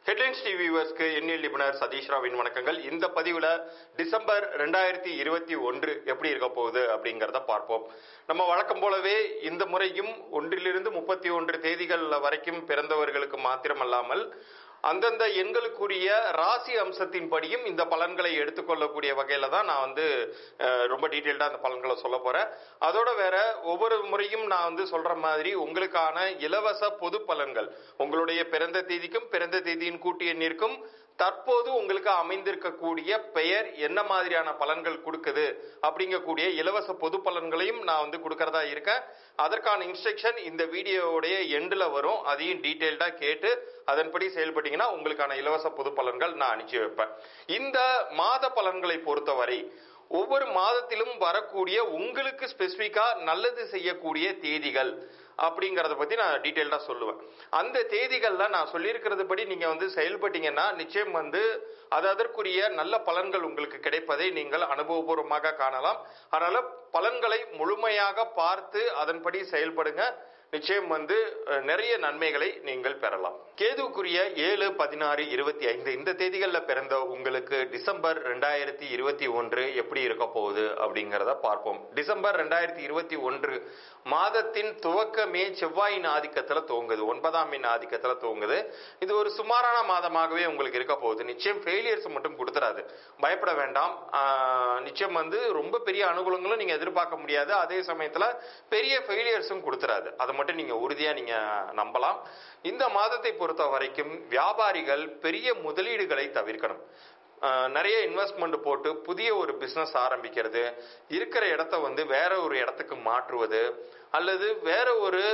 headlines TV வியூவர்ஸ்க்கு எண்ணியல் நிபுணர் சதீஷ் ராவின் வணக்கங்கள் இந்த பதிவுல டிசம்பர் ரெண்டாயிரத்தி இருபத்தி ஒன்று எப்படி இருக்க போகுது அப்படிங்கறத பார்ப்போம் நம்ம வழக்கம் போலவே இந்த முறையும் ஒன்றிலிருந்து முப்பத்தி ஒன்று தேதிகள் வரைக்கும் பிறந்தவர்களுக்கு மாத்திரமல்லாமல் அந்தந்த எண்களுக்குரிய ராசி அம்சத்தின்படியும் இந்த பலன்களை எடுத்துக்கொள்ளக்கூடிய வகையில தான் நான் வந்து அஹ், ரொம்ப டீட்டெயில்டா அந்த பலன்களை சொல்ல போறேன் அதோட வேற ஒவ்வொரு முறையும் நான் வந்து சொல்ற மாதிரி உங்களுக்கான இலவச பொது பலன்கள் உங்களுடைய பிறந்த தேதிக்கும் பிறந்த தேதியின் கூட்டு எண்ணிற்கும் தற்போது உங்களுக்கு அமைந்திருக்கக்கூடிய பெயர் என்ன மாதிரியான பலன்கள் கொடுக்குது அப்படிங்கக்கூடிய இலவச பொது பலன்களையும் நான் வந்து கொடுக்கறதா இருக்கேன் அதற்கான இன்ஸ்ட்ரக்ஷன் இந்த வீடியோவுடைய எண்டில் வரும் அதையும் டீட்டெயில்டா கேட்டு அதன்படி செயல்பட்டீங்கன்னா உங்களுக்கான இலவச பொது பலன்கள் நான் அனுப்பிச்சு வைப்பேன் இந்த மாத பலன்களை பொறுத்தவரை ஒவ்வொரு மாதத்திலும் வரக்கூடிய உங்களுக்கு ஸ்பெசிஃபிக்கா நல்லது செய்யக்கூடிய தேதிகள் அப்படிங்கறத பத்தி நான் டீட்டெயில்டா சொல்லுவேன் அந்த தேதிகள்ல நான் சொல்லியிருக்கிறது படி நீங்க வந்து செயல்பட்டீங்கன்னா நிச்சயம் வந்து அது அதற்குரிய நல்ல பலன்கள் உங்களுக்கு கிடைப்பதை நீங்கள் அனுபவபூர்வமாக காணலாம் அதனால பலன்களை முழுமையாக பார்த்து அதன்படி செயல்படுங்க நிச்சயம் வந்து அஹ், நிறைய நன்மைகளை நீங்கள் பெறலாம் கேதுவுக்குரிய ஏழு பதினாறு இருபத்தி ஐந்து இந்த தேதிகளில் பிறந்த உங்களுக்கு டிசம்பர் ரெண்டாயிரத்தி இருபத்தி ஒன்று எப்படி இருக்க போகுது அப்படிங்கிறத பார்ப்போம் டிசம்பர் ரெண்டாயிரத்தி இருபத்தி ஒன்று மாதத்தின் துவக்கமே செவ்வாயின் ஆதிக்கத்துல துவங்குது ஒன்பதாம் எண் ஆதிக்கத்துல துவங்குது இது ஒரு சுமாரான மாதமாகவே உங்களுக்கு இருக்க போகுது நிச்சயம் ஃபெயிலியர்ஸ் மட்டும் கொடுத்துறாது பயப்பட வேண்டாம் ஆஹ், நிச்சயம் வந்து ரொம்ப பெரிய அனுகூலங்களும் நீங்க எதிர்பார்க்க முடியாது அதே சமயத்துல பெரிய ஃபெயிலியர்ஸும் கொடுத்துறாது அதை மட்டும் நீங்க உறுதியா நீங்க நம்பலாம் இந்த மாதத்தை பொறுத்த வரைக்கும் வியாபாரிகள் பெரிய முதலீடுகளை தவிர்க்கணும் ஆஹ் நிறைய இன்வெஸ்ட்மெண்ட் போட்டு புதிய ஒரு பிசினஸ் ஆரம்பிக்கிறது இருக்கிற இடத்த வந்து வேற ஒரு இடத்துக்கு மாற்றுவது அல்லது வேற ஒரு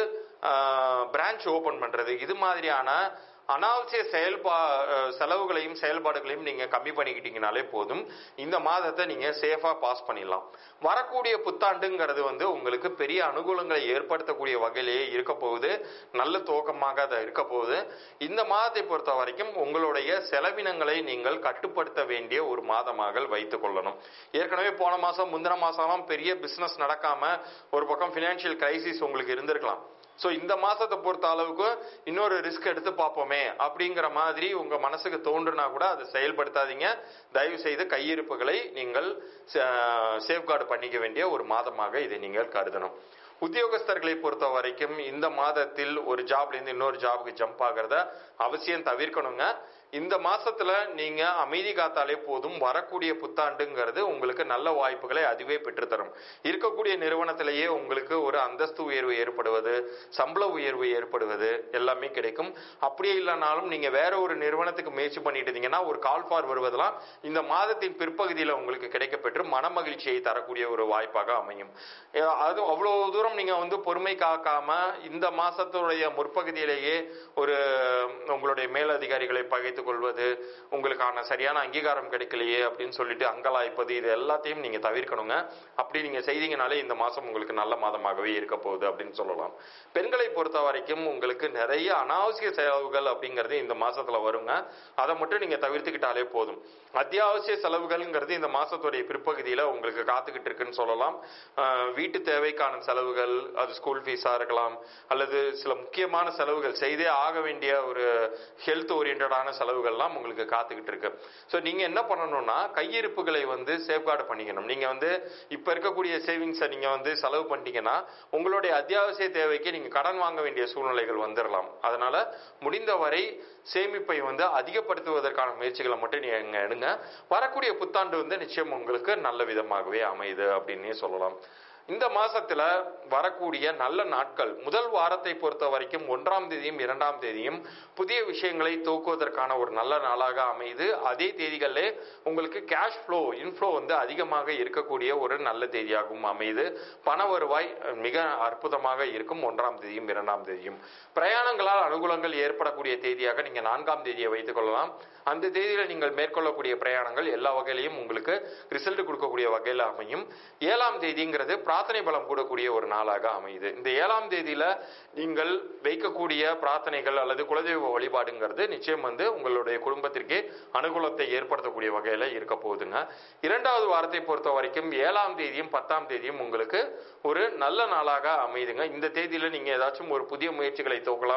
பிரான்ச் ஓபன் பண்றது இது மாதிரியான அனாவசிய செயல்பா அஹ் செலவுகளையும் செயல்பாடுகளையும் நீங்க கம்மி பண்ணிக்கிட்டீங்கனாலே போதும் இந்த மாதத்தை நீங்க சேஃபா பாஸ் பண்ணிடலாம் வரக்கூடிய புத்தாண்டுங்கிறது வந்து உங்களுக்கு பெரிய அனுகூலங்களை ஏற்படுத்தக்கூடிய வகையிலேயே இருக்க போகுது நல்ல துவக்கமாக அதை இருக்க போகுது இந்த மாதத்தை பொறுத்த வரைக்கும் உங்களுடைய செலவினங்களை நீங்கள் கட்டுப்படுத்த வேண்டிய ஒரு மாதமாக வைத்துக் கொள்ளணும் ஏற்கனவே போன மாசம் முந்தின மாசம்லாம் பெரிய பிசினஸ் நடக்காம ஒரு பக்கம் பினான்சியல் கிரைசிஸ் உங்களுக்கு இருந்திருக்கலாம் ஸோ இந்த மாசத்தை பொறுத்த அளவுக்கு இன்னொரு ரிஸ்க் எடுத்து பார்ப்போமே அப்படிங்கிற மாதிரி உங்க மனசுக்கு தோன்றுனா கூட அதை செயல்படுத்தாதீங்க தயவு செய்து கையிருப்புகளை நீங்கள் சேஃப்கார்டு பண்ணிக்க வேண்டிய ஒரு மாதமாக இதை நீங்கள் கருதணும் உத்தியோகஸ்தர்களை பொறுத்த வரைக்கும் இந்த மாதத்தில் ஒரு ஜாப்ல இருந்து இன்னொரு ஜாபுக்கு ஜம்ப் ஆகிறத அவசியம் தவிர்க்கணுங்க இந்த மாசத்துல நீங்க அமைதி காத்தாலே போதும் வரக்கூடிய புத்தாண்டுங்கிறது உங்களுக்கு நல்ல வாய்ப்புகளை அதுவே பெற்றுத்தரும் இருக்கக்கூடிய நிறுவனத்திலேயே உங்களுக்கு ஒரு அந்தஸ்து உயர்வு ஏற்படுவது சம்பள உயர்வு ஏற்படுவது எல்லாமே கிடைக்கும் அப்படியே இல்லைனாலும் நீங்க வேற ஒரு நிறுவனத்துக்கு முயற்சி பண்ணிட்டு இருந்தீங்கன்னா ஒரு கால் ஃபார் வருவதெல்லாம் இந்த மாதத்தின் பிற்பகுதியில் உங்களுக்கு கிடைக்கப்பெற்று மன மகிழ்ச்சியை தரக்கூடிய ஒரு வாய்ப்பாக அமையும் அஹ் அது அவ்வளவு தூரம் நீங்க வந்து பொறுமை காக்காம இந்த மாசத்துடைய முற்பகுதியிலேயே ஒரு உங்களுடைய மேலதிகாரிகளை பகைத்துக் கொள்வது உங்களுக்கான சரியான அங்கீகாரம் கிடைக்கலையே அப்படின்னு சொல்லிட்டு அங்கலாய்ப்பது இது எல்லாத்தையும் நீங்க தவிர்க்கணுங்க அப்படி நீங்க செய்தீங்கனாலே இந்த மாசம் உங்களுக்கு நல்ல மாதமாகவே இருக்க போகுது அப்படின்னு சொல்லலாம் பெண்களை பொறுத்த வரைக்கும் உங்களுக்கு நிறைய அனாவசிய செலவுகள் அப்படிங்கிறது இந்த மாசத்துல வருங்க அதை மட்டும் நீங்க தவிர்த்துக்கிட்டாலே போதும் அத்தியாவசிய செலவுகள்ங்கிறது இந்த மாசத்துடைய பிற்பகுதியில உங்களுக்கு காத்துக்கிட்டு இருக்குன்னு சொல்லலாம் அஹ் வீட்டு தேவைக்கான செலவுகள் அது ஸ்கூல் ஃபீஸா இருக்கலாம் அல்லது சில முக்கியமான செலவுகள் செய்தே ஆக வேண்டிய ஒரு ஹெல்த் ஓரியன்டான செலவுகள்லாம் உங்களுக்கு காத்துக்கிட்டு இருக்கு ஸோ நீங்க என்ன பண்ணணும்னா கையிருப்புகளை வந்து சேஃப்கார்டு பண்ணிக்கணும் நீங்க வந்து இப்ப இருக்கக்கூடிய சேவிங்ஸை நீங்க வந்து செலவு பண்ணிட்டீங்கன்னா உங்களுடைய அத்தியாவசிய தேவைக்கு நீங்க கடன் வாங்க வேண்டிய சூழ்நிலைகள் வந்துடலாம் அதனால முடிந்தவரை சேமிப்பை வந்து அதிகப்படுத்துவதற்கான முயற்சிகளை மட்டும் நீங்க எடுங்க வரக்கூடிய புத்தாண்டு வந்து நிச்சயம் உங்களுக்கு நல்ல விதமாகவே அமையுது அப்படின்னே சொல்லலாம் இந்த மாசத்துல வரக்கூடிய நல்ல நாட்கள் முதல் வாரத்தை பொறுத்த வரைக்கும் ஒன்றாம் தேதியும் இரண்டாம் தேதியும் புதிய விஷயங்களை தூக்குவதற்கான ஒரு நல்ல நாளாக அமையுது அதே தேதிகளிலே உங்களுக்கு கேஷ் ஃப்ளோ இன்ஃப்ளோ வந்து அதிகமாக இருக்கக்கூடிய ஒரு நல்ல தேதியாகவும் அமையுது பண வருவாய் மிக அற்புதமாக இருக்கும் ஒன்றாம் தேதியும் இரண்டாம் தேதியும் பிரயாணங்களால் அனுகூலங்கள் ஏற்படக்கூடிய தேதியாக நீங்க நான்காம் தேதியை வைத்துக் கொள்ளலாம் அந்த தேதியில நீங்கள் மேற்கொள்ளக்கூடிய பிரயாணங்கள் எல்லா வகையிலையும் உங்களுக்கு ரிசல்ட் கொடுக்கக்கூடிய வகையில் அமையும் ஏழாம் தேதிங்கிறது பிரார்த்தனை பலம் கூடக்கூடிய ஒரு நாளாக அமையுது இந்த ஏழாம் தேதியில நீங்கள் வைக்கக்கூடிய பிரார்த்தனைகள் அல்லது குலதெய்வ வழிபாடுங்கிறது நிச்சயம் வந்து உங்களுடைய குடும்பத்திற்கே அனுகூலத்தை ஏற்படுத்தக்கூடிய வகையில இருக்க போகுதுங்க இரண்டாவது வாரத்தை பொறுத்த வரைக்கும் ஏழாம் தேதியும் பத்தாம் தேதியும் உங்களுக்கு ஒரு நல்ல நாளாக அமையுதுங்க இந்த தேதியில நீங்க ஏதாச்சும் ஒரு புதிய முயற்சிகளை துவக்கலாம்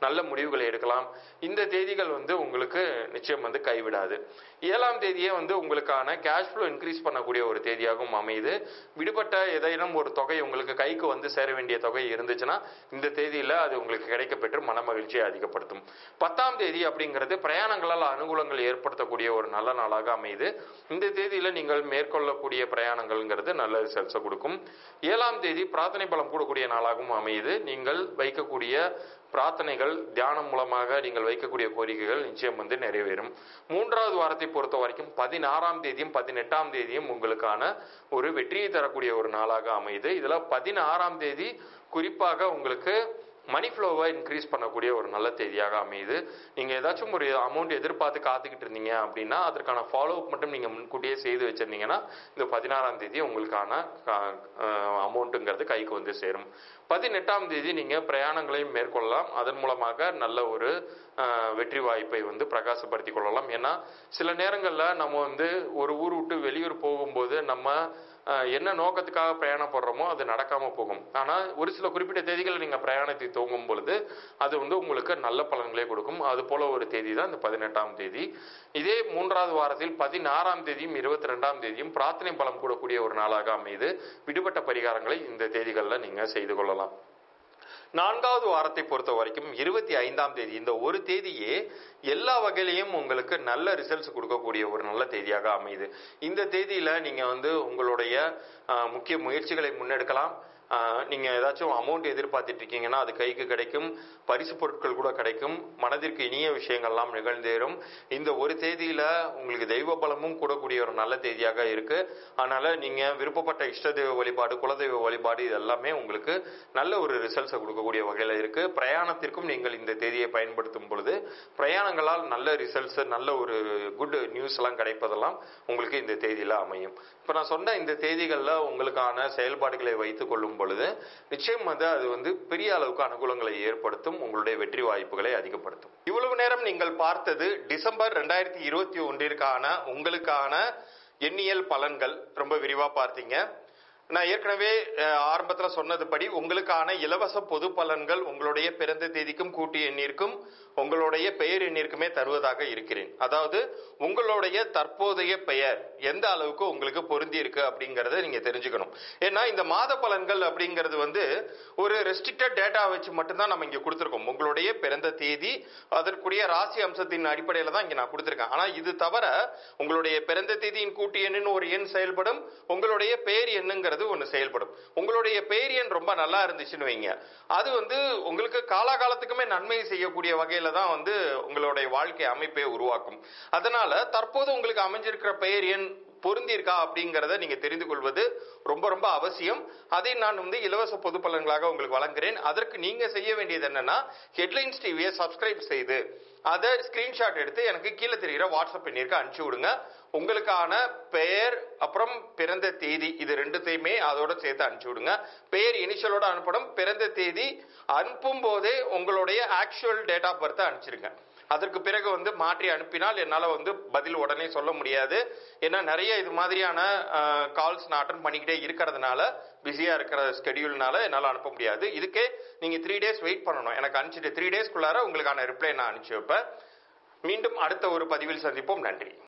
நல்ல முடிவுகளை எடுக்கலாம் இந்த தேதிகள் வந்து உங்களுக்கு நிச்சயம் வந்து கைவிடாது ஏழாம் தேதியே வந்து உங்களுக்கான கேஷ் ஃப்ளோ இன்க்ரீஸ் பண்ணக்கூடிய ஒரு தேதியாகவும் அமையுது விடுபட்ட ஏதேனும் ஒரு தொகை உங்களுக்கு கைக்கு வந்து சேர வேண்டிய தொகை இருந்துச்சுன்னா இந்த தேதியில அது உங்களுக்கு கிடைக்கப்பெற்று மன மகிழ்ச்சியை அதிகப்படுத்தும் பத்தாம் தேதி அப்படிங்கிறது பிரயாணங்களால் அனுகூலங்கள் ஏற்படுத்தக்கூடிய ஒரு நல்ல நாளாக அமையுது இந்த தேதியில நீங்கள் மேற்கொள்ளக்கூடிய பிரயாணங்கள்ங்கிறது நல்ல ரிசல்ட்ஸை கொடுக்கும் ஏழாம் தேதி பிரார்த்தனை பலம் கூடக்கூடிய நாளாகவும் அமையுது நீங்கள் வைக்கக்கூடிய பிரார்த்தனைகள் தியானம் மூலமாக நீங்கள் வைக்கக்கூடிய கோரிக்கைகள் நிச்சயம் வந்து நிறைவேறும் மூன்றாவது வாரத்தை பொறுத்த வரைக்கும் பதினாறாம் தேதியும் பதினெட்டாம் தேதியும் உங்களுக்கான ஒரு வெற்றியை தரக்கூடிய ஒரு நாளாக அமையுது இதுல பதினாறாம் தேதி குறிப்பாக உங்களுக்கு மணி ஃப்ளோவை இன்க்ரீஸ் பண்ணக்கூடிய ஒரு நல்ல தேதியாக அமையுது நீங்கள் ஏதாச்சும் ஒரு அமௌண்ட் எதிர்பார்த்து காத்துக்கிட்டு இருந்தீங்க அப்படின்னா அதற்கான ஃபாலோ அப் மட்டும் நீங்கள் முன்கூட்டியே செய்து வச்சிருந்தீங்கன்னா இந்த பதினாறாம் தேதி உங்களுக்கான அமௌண்ட்டுங்கிறது கைக்கு வந்து சேரும் பதினெட்டாம் தேதி நீங்கள் பிரயாணங்களையும் மேற்கொள்ளலாம் அதன் மூலமாக நல்ல ஒரு அஹ், வெற்றி வாய்ப்பை வந்து பிரகாசப்படுத்திக் கொள்ளலாம் ஏன்னா சில நேரங்களில் நம்ம வந்து ஒரு ஊர் விட்டு வெளியூர் போகும்போது நம்ம அஹ், என்ன நோக்கத்துக்காக பிரயாணப்படுறோமோ அது நடக்காம போகும் ஆனா ஒரு சில குறிப்பிட்ட தேதிகளில் நீங்க பிரயாணத்தை துவங்கும் பொழுது அது வந்து உங்களுக்கு நல்ல பலன்களை கொடுக்கும் அது போல ஒரு தேதி தான் இந்த பதினெட்டாம் தேதி இதே மூன்றாவது வாரத்தில் பதினாறாம் தேதியும் இருபத்தி ரெண்டாம் தேதியும் பிரார்த்தனை பலம் கூடக்கூடிய ஒரு நாளாக அமையுது விடுபட்ட பரிகாரங்களை இந்த தேதிகளில் நீங்க செய்து கொள்ளலாம் நான்காவது வாரத்தை பொறுத்த வரைக்கும் இருபத்தி ஐந்தாம் தேதி இந்த ஒரு தேதியே எல்லா வகையிலையும் உங்களுக்கு நல்ல ரிசல்ட்ஸ் கொடுக்கக்கூடிய ஒரு நல்ல தேதியாக அமையுது இந்த தேதியில நீங்க வந்து உங்களுடைய அஹ், முக்கிய முயற்சிகளை முன்னெடுக்கலாம் அஹ், நீங்க ஏதாச்சும் அமௌண்ட் எதிர்பார்த்துட்டு இருக்கீங்கன்னா அது கைக்கு கிடைக்கும் பரிசு பொருட்கள் கூட கிடைக்கும் மனதிற்கு இனிய விஷயங்கள்லாம் நிகழ்ந்தேறும் இந்த ஒரு தேதியில உங்களுக்கு தெய்வ பலமும் கூடக்கூடிய ஒரு நல்ல தேதியாக இருக்கு அதனால நீங்க விருப்பப்பட்ட இஷ்ட தெய்வ வழிபாடு குலதெய்வ வழிபாடு இது எல்லாமே உங்களுக்கு நல்ல ஒரு ரிசல்ட்ஸை கொடுக்கக்கூடிய வகையில இருக்கு பிரயாணத்திற்கும் நீங்கள் இந்த தேதியை பயன்படுத்தும் பொழுது பிரயாணங்களால் நல்ல ரிசல்ட்ஸ் நல்ல ஒரு குட் நியூஸ் எல்லாம் கிடைப்பதெல்லாம் உங்களுக்கு இந்த தேதியில அமையும் இப்ப நான் சொன்ன இந்த தேதிகள்ல உங்களுக்கான செயல்பாடுகளை வைத்துக் கொள்ளும் பொழுது நிச்சயம் வந்து அது வந்து பெரிய அளவுக்கு அனுகூலங்களை ஏற்படுத்தும் உங்களுடைய வெற்றி வாய்ப்புகளை அதிகப்படுத்தும் இவ்வளவு நேரம் நீங்கள் பார்த்தது டிசம்பர் ரெண்டாயிரத்தி இருபத்தி ஒன்றிற்கான உங்களுக்கான எண்ணியல் பலன்கள் ரொம்ப விரிவா பார்த்தீங்க நான் ஏற்கனவே அஹ், ஆரம்பத்துல சொன்னதுபடி உங்களுக்கான இலவச பொது பலன்கள் உங்களுடைய பிறந்த தேதிக்கும் கூட்டு எண்ணிற்கும் உங்களுடைய பெயர் எண்ணிற்குமே தருவதாக இருக்கிறேன் அதாவது உங்களுடைய தற்போதைய பெயர் எந்த அளவுக்கு உங்களுக்கு பொருந்தி இருக்கு அப்படிங்கறத நீங்க தெரிஞ்சுக்கணும் ஏன்னா இந்த மாத பலன்கள் அப்படிங்கிறது வந்து ஒரு ரெஸ்ட்ரிக்டட் டேட்டா வச்சு மட்டும்தான் நம்ம இங்க கொடுத்துருக்கோம் உங்களுடைய பிறந்த தேதி அதற்குரிய ராசி அம்சத்தின் அடிப்படையில தான் இங்க நான் கொடுத்துருக்கேன் ஆனா இது தவிர உங்களுடைய பிறந்த தேதியின் கூட்டு எண்ணுன்னு ஒரு எண் செயல்படும் உங்களுடைய பெயர் எண்ணுங்கிறது ஒன்று செயல்படும் உங்களுடைய பெயர் எண் ரொம்ப நல்லா இருந்துச்சுன்னு வைங்க அது வந்து உங்களுக்கு காலாகாலத்துக்குமே நன்மை செய்யக்கூடிய வகையில தான் வந்து உங்களுடைய வாழ்க்கை அமைப்பை உருவாக்கும் அதனால தற்போது உங்களுக்கு அமைஞ்சிருக்கிற பெயர் எண் பொருந்தி இருக்கா அப்படிங்கறத நீங்க தெரிந்து கொள்வது ரொம்ப ரொம்ப அவசியம் அதை நான் வந்து இலவச பொது பலன்களாக உங்களுக்கு வழங்குகிறேன் அதற்கு நீங்க செய்ய வேண்டியது என்னன்னா ஹெட்லைன்ஸ் டிவியை சப்ஸ்கிரைப் செய்து அதை ஸ்கிரீன்ஷாட் எடுத்து எனக்கு கீழே தெரிகிற வாட்ஸ்அப் எண்ணிற்கு அனுப்பிச்சு விடுங்க உங்களுக்கான பெயர் அப்புறம் பிறந்த தேதி இது ரெண்டுத்தையுமே அதோட சேர்த்து அனுப்பிச்சு விடுங்க பெயர் இனிஷியலோட அனுப்பணும் பிறந்த தேதி அனுப்பும் போதே உங்களுடைய ஆக்சுவல் டேட் ஆஃப் பர்த்தை அனுப்பிச்சிருங்க அதற்கு பிறகு வந்து மாற்றி அனுப்பினால் என்னால் வந்து பதில் உடனே சொல்ல முடியாது ஏன்னா நிறைய இது மாதிரியான கால்ஸ் நான் அட்டன் பண்ணிக்கிட்டே இருக்கிறதுனால பிஸியாக இருக்கிற ஸ்கெடியூல்னால என்னால் அனுப்ப முடியாது இதுக்கே நீங்கள் த்ரீ டேஸ் வெயிட் பண்ணணும் எனக்கு அனுப்பிச்சிட்டு த்ரீ டேஸ்க்குள்ளார உங்களுக்கான ரிப்ளை நான் அனுப்பிச்சு வைப்பேன் மீண்டும் அடுத்த ஒரு பதிவில் சந்திப்போம் நன்றி